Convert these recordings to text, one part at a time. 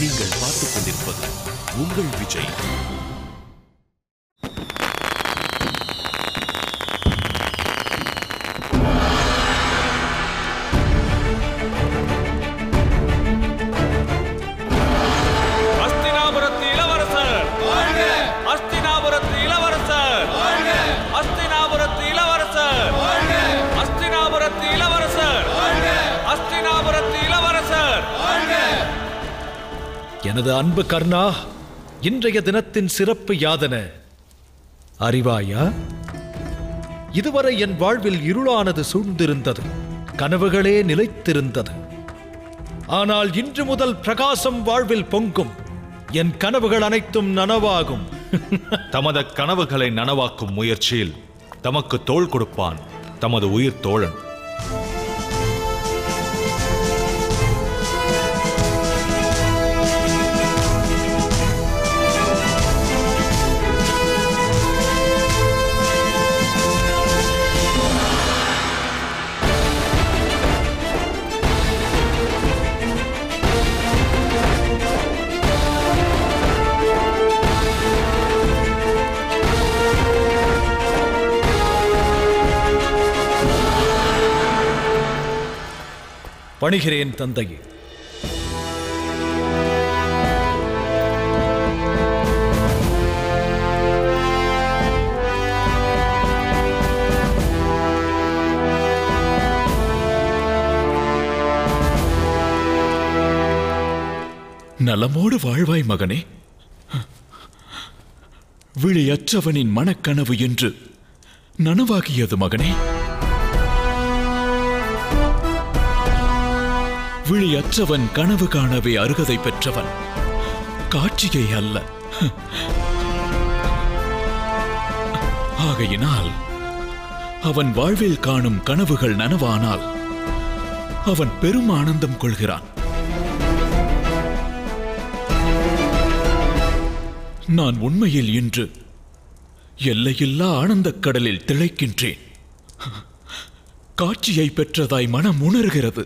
நீங்கள் பார்த்துக் கொண்டிருப்பது உங்கள் விஜய் அஸ்தினாபுரத்து இளவரசர் அஸ்தினாபுரத்து இளவரசர் அஸ்தினாபுரத்து இளவரசர் அஸ்தினாபுரத்து இளவரசர் அஸ்தினாபுரத்து இளவரசர் எனது அன்பு கர்ணா இன்றைய தினத்தின் சிறப்பு யாதன அறிவாயா இதுவரை என் வாழ்வில் இருளானது சூழ்ந்திருந்தது கனவுகளே நிலைத்திருந்தது ஆனால் இன்று முதல் பிரகாசம் வாழ்வில் பொங்கும் என் கனவுகள் அனைத்தும் நனவாகும் தமது கனவுகளை நனவாக்கும் முயற்சியில் தமக்கு தோள் கொடுப்பான் தமது உயிர் தோழன் பணிகிறேன் தந்தையே நலமோடு வாழ்வாய் மகனே விழியற்றவனின் மனக்கனவு என்று நனவாகியது மகனே விழியற்றவன் கனவு காணவே அருகதை பெற்றவன் காட்சியை அல்ல ஆகையினால் அவன் வாழ்வில் காணும் கனவுகள் நனவானால் அவன் பெரும் ஆனந்தம் கொள்கிறான் நான் உண்மையில் இன்று எல்லையில்லா ஆனந்தக் கடலில் திளைக்கின்றேன் காட்சியை பெற்றதாய் மனம் உணர்கிறது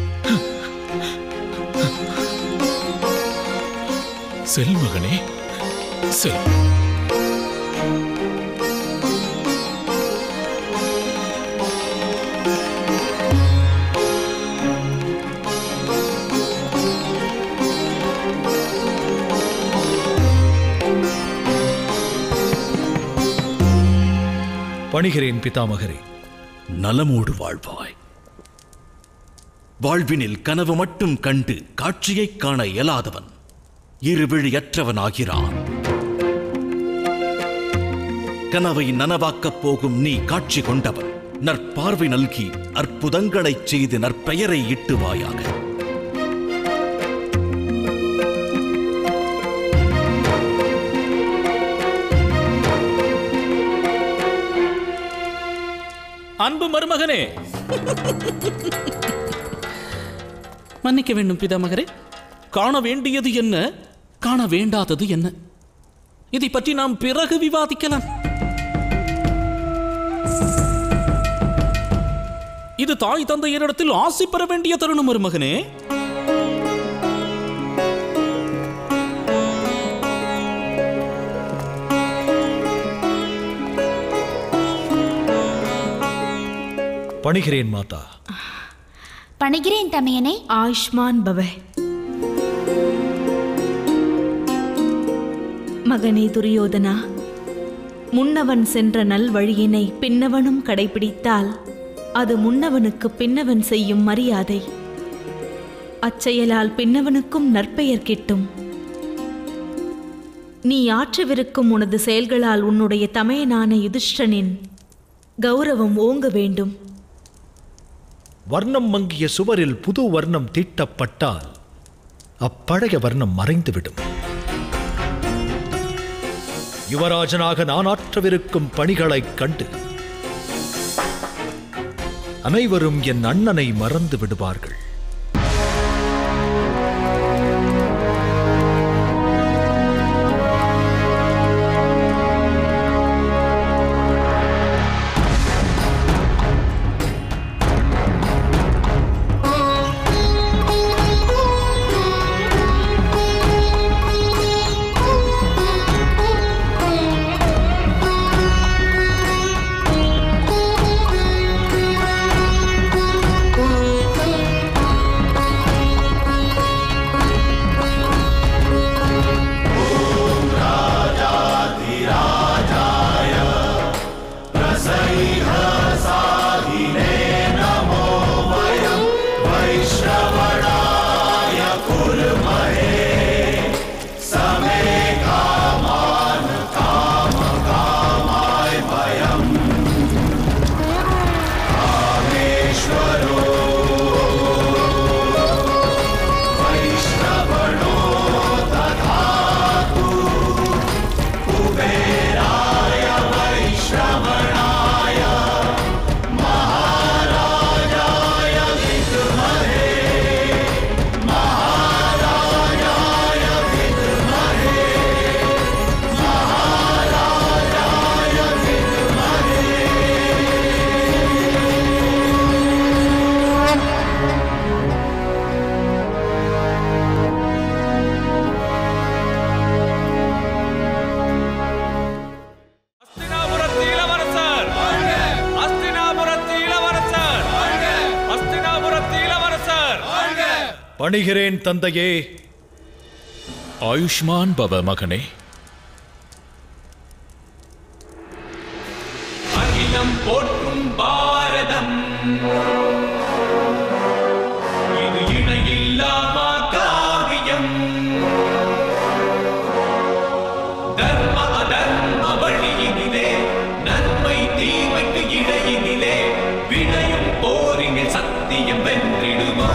செல் மகனே செல் பணிகிறேன் பிதாமகரே நலமோடு வாழ்வாய் வாழ்வினில் கனவு மட்டும் கண்டு காட்சியைக் காண இயலாதவன் இருவிழியற்றவனாகிறான் கனவை நனவாக்கப் போகும் நீ காட்சி கொண்டவன் நற்பார்வை நல்கி அற்புதங்களைச் செய்து நற்பெயரை ஈட்டுவாயாக அன்பு மருமகனே மன்னிக்க வேண்டும் பிதாமகரே காண வேண்டியது என்ன காண வேண்டாதது என்ன இதை பற்றி நாம் பிறகு விவாதிக்கலாம் இது தாய் தந்தையரிடத்தில் ஆசை பெற வேண்டிய தருணம் மருமகனே பணிகிறேன் மாதா பணிகிறேன் தமையனே ஆயுஷ்மான் பவ மகனே துரியோதனா முன்னவன் சென்ற நல் வழியினை பின்னவனும் கடைபிடித்தால் அது முன்னவனுக்கு பின்னவன் செய்யும் மரியாதை அச்செயலால் பின்னவனுக்கும் நற்பெயர் கிட்டும் நீ ஆற்றவிருக்கும் உனது செயல்களால் உன்னுடைய தமையனான யுதிஷ்டனின் கௌரவம் ஓங்க வேண்டும் வர்ணம் மங்கிய சுவரில் புது வர்ணம் தீட்டப்பட்டால் அப்பழைய வர்ணம் மறைந்துவிடும் யுவராஜனாக நான் ஆற்றவிருக்கும் பணிகளைக் கண்டு அனைவரும் என் அண்ணனை மறந்து விடுவார்கள் பணிகிறேன் தந்தையே ஆயுஷ்மான் பவ மகனே அகிலம் போற்றும் பாரதம் இது இணையில்லாமா காவியம் தர்ம அதர்ம வழியினிலே நன்மை தீமைக்கு இடையினிலே விளையும் போரினில் சத்தியம் வென்றிடுமா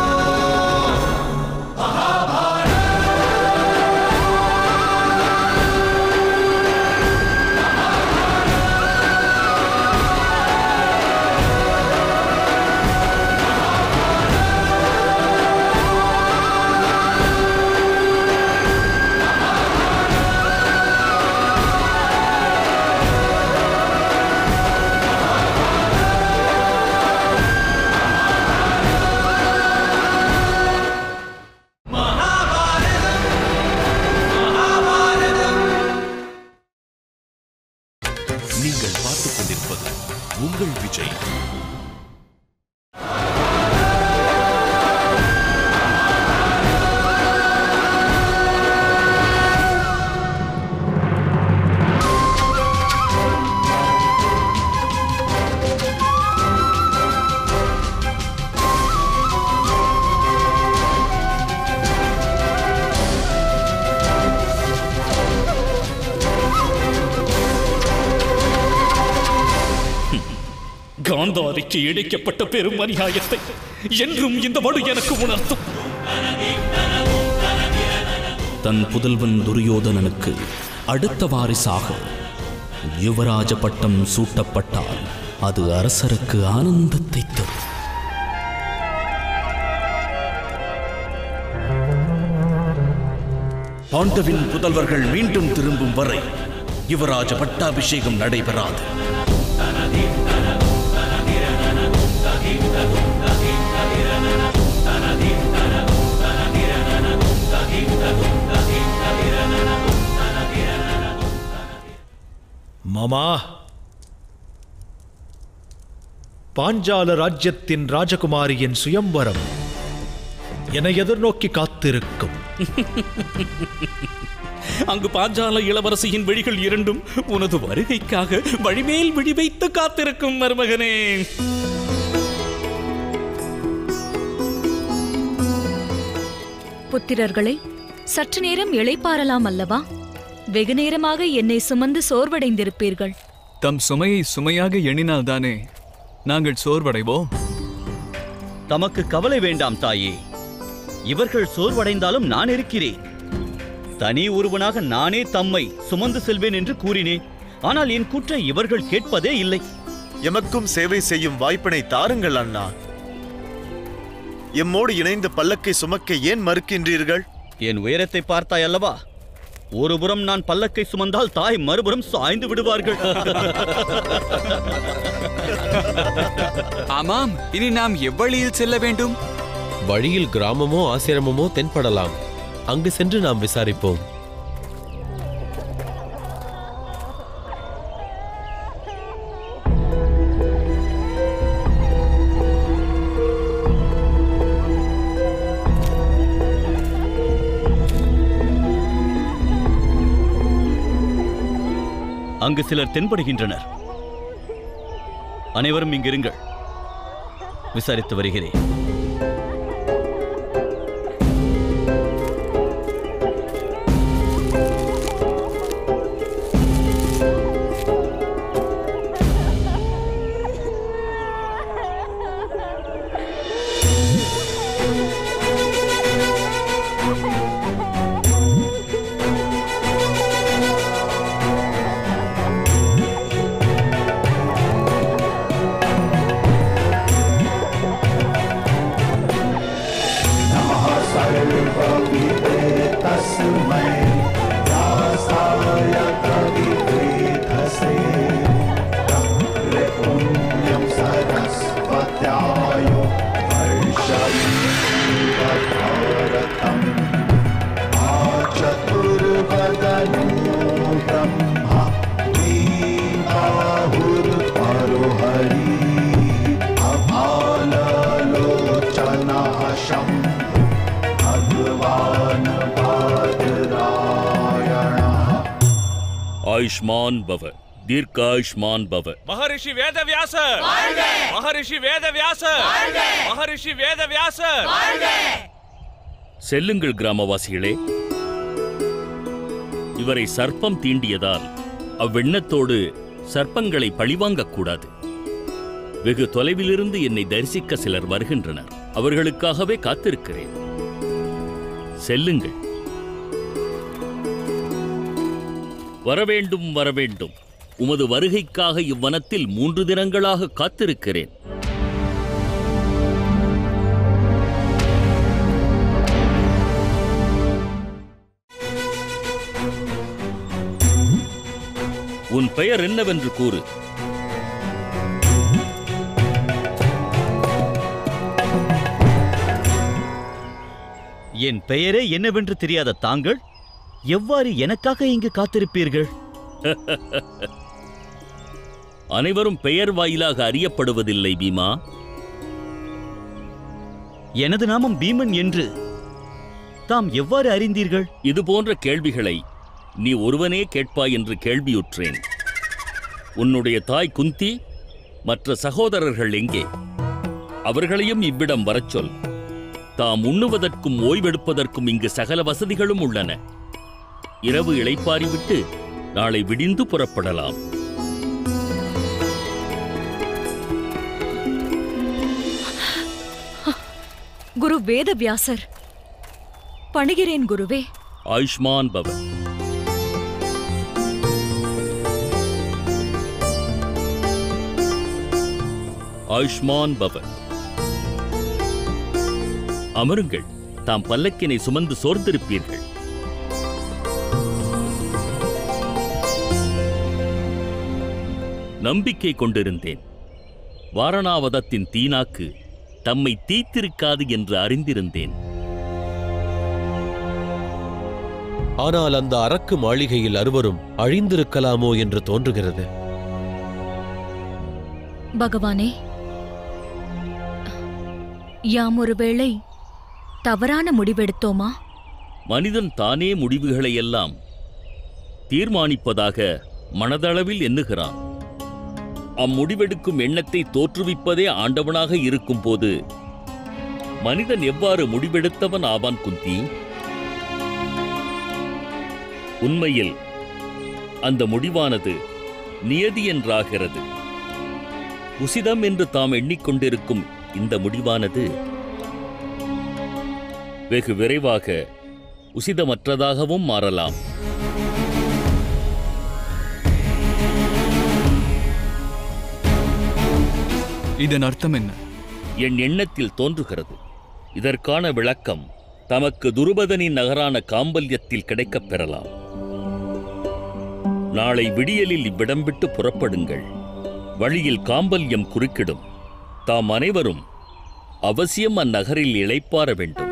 நீங்கள் பார்த்துக் கொண்டிருப்பது உங்கள் விஜய் காந்தாரிக்கு இழைக்கப்பட்ட பெரும் அநியாயத்தை என்றும் இந்த மடு எனக்கு உணர்த்தும் தன் புதல்வன் துரியோதனனுக்கு அடுத்த வாரிசாக யுவராஜ பட்டம் சூட்டப்பட்டால் அது அரசருக்கு ஆனந்தத்தை தரும் பாண்டவின் புதல்வர்கள் மீண்டும் திரும்பும் வரை யுவராஜ பட்டாபிஷேகம் நடைபெறாது மாமா பாஞ்சால ராஜ்யத்தின் ராஜகுமாரியின் சுயம்வரம் என எதிர்நோக்கி காத்திருக்கும் அங்கு பாஞ்சால இளவரசியின் விழிகள் இரண்டும் உனது வருகைக்காக வழிமேல் விழி வைத்து காத்திருக்கும் மருமகனே புத்திரர்களே சற்று நேரம் இளைப்பாறலாம் அல்லவா வெகு நேரமாக என்னை சுமந்து சோர்வடைந்திருப்பீர்கள் தம் சுமையை சுமையாக எண்ணினால்தானே நாங்கள் சோர்வடைவோம் தமக்கு கவலை வேண்டாம் தாயே இவர்கள் சோர்வடைந்தாலும் நான் இருக்கிறேன் தனி ஒருவனாக நானே தம்மை சுமந்து செல்வேன் என்று கூறினேன் ஆனால் என் கூற்றை இவர்கள் கேட்பதே இல்லை எமக்கும் சேவை செய்யும் வாய்ப்பினை தாருங்கள் அண்ணா எம்மோடு இணைந்து பல்லக்கை சுமக்க ஏன் மறுக்கின்றீர்கள் என் உயரத்தை பார்த்தாய் அல்லவா ஒருபுறம் நான் பல்லக்கை சுமந்தால் தாய் மறுபுறம் சாய்ந்து விடுவார்கள் ஆமாம் இனி நாம் எவ்வழியில் செல்ல வேண்டும் வழியில் கிராமமோ ஆசிரமமோ தென்படலாம் அங்கு சென்று நாம் விசாரிப்போம் அங்கு சிலர் தென்படுகின்றனர் அனைவரும் இங்கிருங்கள் விசாரித்து வருகிறேன் ஆயுஷ்மான் பவ தீர்க்காயுஷ்மான் பவ மகரிஷி வேதவியாசர் மகரிஷி வேதவியாசர் மகரிஷி வேதவியாசர் செல்லுங்கள் கிராமவாசிகளே இவரை சர்ப்பம் தீண்டியதால் அவ்வெண்ணத்தோடு சர்ப்பங்களை பழிவாங்கக் கூடாது வெகு தொலைவிலிருந்து என்னை தரிசிக்க சிலர் வருகின்றனர் அவர்களுக்காகவே காத்திருக்கிறேன் செல்லுங்கள் வரவேண்டும் வரவேண்டும் உமது வருகைக்காக இவ்வனத்தில் மூன்று தினங்களாக காத்திருக்கிறேன் உன் பெயர் என்னவென்று கூறு என் பெயரே என்னவென்று தெரியாத தாங்கள் எவ்வாறு எனக்காக இங்கு காத்திருப்பீர்கள் அனைவரும் பெயர் வாயிலாக அறியப்படுவதில்லை பீமா எனது நாமம் பீமன் என்று தாம் எவ்வாறு அறிந்தீர்கள் இது போன்ற கேள்விகளை நீ ஒருவனே கேட்பாய் என்று கேள்வியுற்றேன் உன்னுடைய தாய் குந்தி மற்ற சகோதரர்கள் எங்கே அவர்களையும் இவ்விடம் வரச் சொல் தாம் உண்ணுவதற்கும் ஓய்வெடுப்பதற்கும் இங்கு சகல வசதிகளும் உள்ளன இரவு இளைப்பாறிவிட்டு நாளை விடிந்து புறப்படலாம் குரு வேதவியாசர் பணிகிறேன் குருவே ஆயுஷ்மான் பவன் ஆயுஷ்மான் பவன் அமருங்கள் தாம் பல்லக்கினை சுமந்து சோர்ந்திருப்பீர்கள் நம்பிக்கை கொண்டிருந்தேன் வாரணாவதத்தின் தீனாக்கு தம்மை தீத்திருக்காது என்று அறிந்திருந்தேன் ஆனால் அந்த அரக்கு மாளிகையில் அறுவரும் அழிந்திருக்கலாமோ என்று தோன்றுகிறது பகவானே யாம் ஒருவேளை தவறான முடிவெடுத்தோமா மனிதன் தானே முடிவுகளை எல்லாம் தீர்மானிப்பதாக மனதளவில் எண்ணுகிறான் அம்முடிவெடுக்கும் எண்ணத்தை தோற்றுவிப்பதே ஆண்டவனாக இருக்கும்போது மனிதன் எவ்வாறு முடிவெடுத்தவன் ஆவான் குந்தி உண்மையில் அந்த முடிவானது நியதி என்றாகிறது உசிதம் என்று தாம் எண்ணிக்கொண்டிருக்கும் இந்த முடிவானது வெகு விரைவாக உசிதமற்றதாகவும் மாறலாம் இதன் அர்த்தம் என்ன என் எண்ணத்தில் தோன்றுகிறது இதற்கான விளக்கம் தமக்கு துருபதனின் நகரான காம்பல்யத்தில் கிடைக்கப் பெறலாம் நாளை விடியலில் இவ்விடம் விட்டு புறப்படுங்கள் வழியில் காம்பல்யம் குறுக்கிடும் தாம் அனைவரும் அவசியம் அந்நகரில் இளைப்பாற வேண்டும்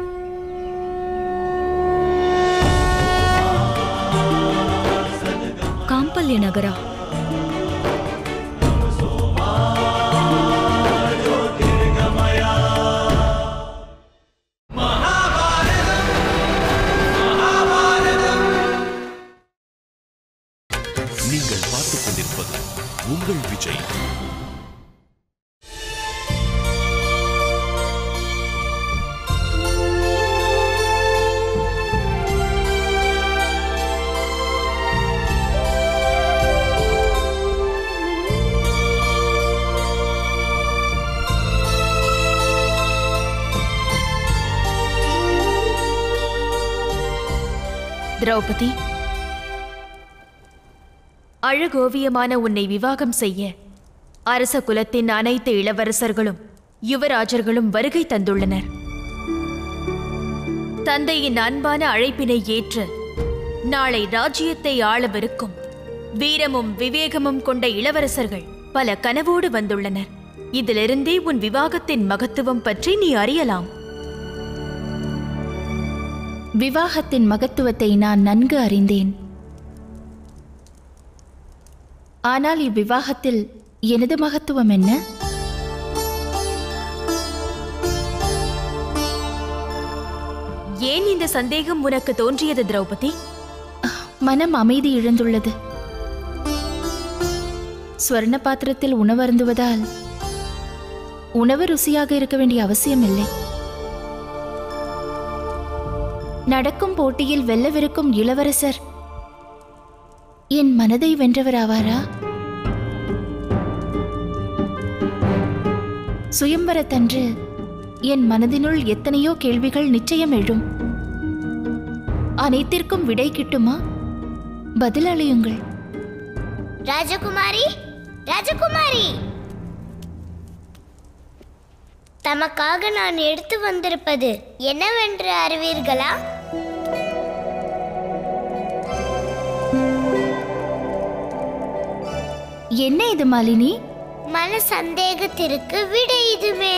காம்பல்ய நகரா நீங்கள் பார்த்துக் கொண்டிருப்பது உங்கள் விஜய் திரௌபதி அழகோவியமான உன்னை விவாகம் செய்ய அரச குலத்தின் அனைத்து இளவரசர்களும் யுவராஜர்களும் வருகை தந்துள்ளனர் தந்தையின் அன்பான அழைப்பினை ஏற்று நாளை ராஜ்யத்தை ஆளவிருக்கும் வீரமும் விவேகமும் கொண்ட இளவரசர்கள் பல கனவோடு வந்துள்ளனர் இதிலிருந்தே உன் விவாகத்தின் மகத்துவம் பற்றி நீ அறியலாம் விவாகத்தின் மகத்துவத்தை நான் நன்கு அறிந்தேன் ஆனால் இவ்விவாகத்தில் எனது மகத்துவம் என்ன ஏன் இந்த சந்தேகம் உனக்கு தோன்றியது திரௌபதி மனம் அமைதி இழந்துள்ளது ஸ்வர்ண பாத்திரத்தில் உணவருந்துவதால் உணவு ருசியாக இருக்க வேண்டிய அவசியமில்லை நடக்கும் போட்டியில் வெல்லவிருக்கும் இளவரசர் என் மனதை வென்றவராவாரா சுயம்பரத்தன்று என் மனதினுள் எத்தனையோ கேள்விகள் நிச்சயம் எழும் அனைத்திற்கும் விடை கிட்டுமா பதில் அளியுங்கள் ராஜகுமாரி ராஜகுமாரி தமக்காக நான் எடுத்து வந்திருப்பது என்னவென்று அறிவீர்களா என்ன இது மாலினி மன சந்தேகத்திற்கு விடை இதுமே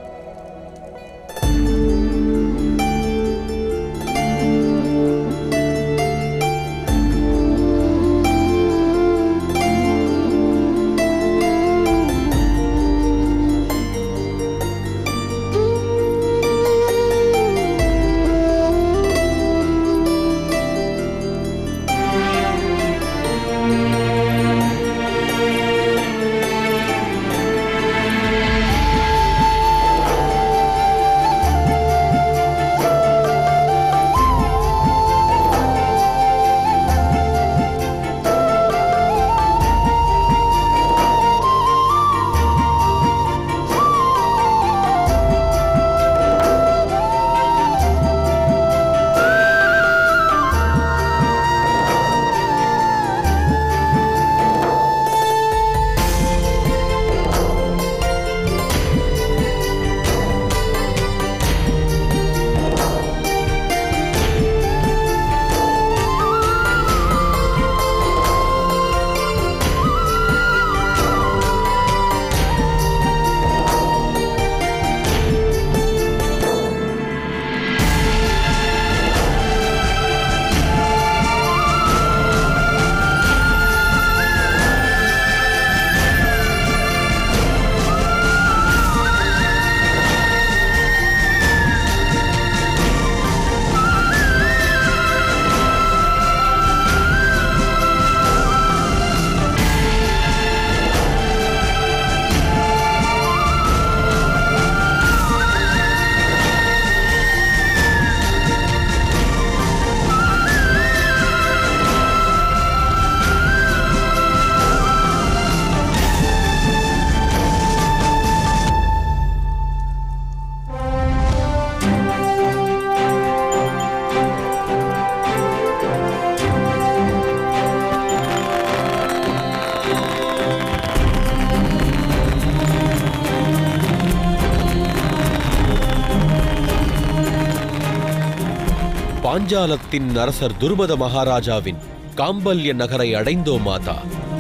பாஞ்சாலத்தின் அரசர் துருபத மகாராஜாவின் காம்பல்ய நகரை அடைந்தோ மாதா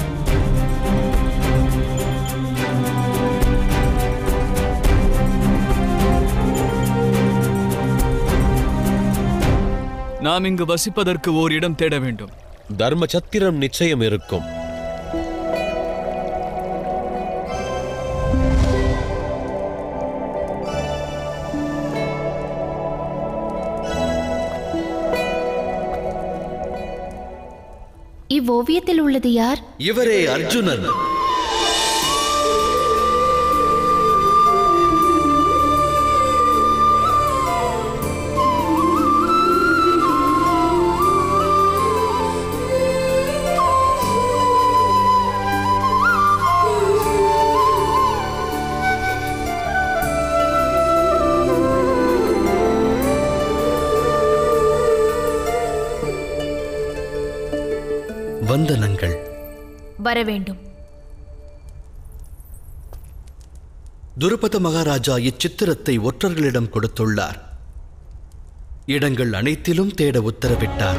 நாம் இங்கு வசிப்பதற்கு ஓர் இடம் தேட வேண்டும் தர்ம சத்திரம் நிச்சயம் இருக்கும் இவ்வோவியத்தில் உள்ளது யார் இவரே அர்ஜுனன் வந்தனங்கள் வர வேண்டும் துருபத மகாராஜா இச்சித்திரத்தை ஒற்றர்களிடம் கொடுத்துள்ளார் இடங்கள் அனைத்திலும் தேட உத்தரவிட்டார்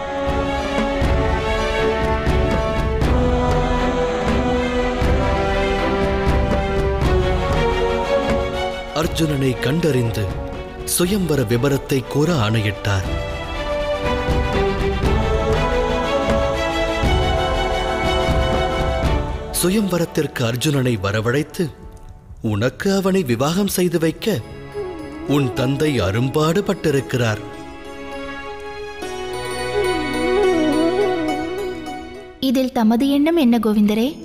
அர்ஜுனனை கண்டறிந்து சுயம்பர விபரத்தை கூற ஆணையிட்டார் சுயம்பரத்திற்கு அர்ஜுனனை வரவழைத்து உனக்கு அவனை விவாகம் செய்து வைக்க உன் தந்தை அரும்பாடுபட்டிருக்கிறார் இதில் தமது எண்ணம் என்ன கோவிந்தரே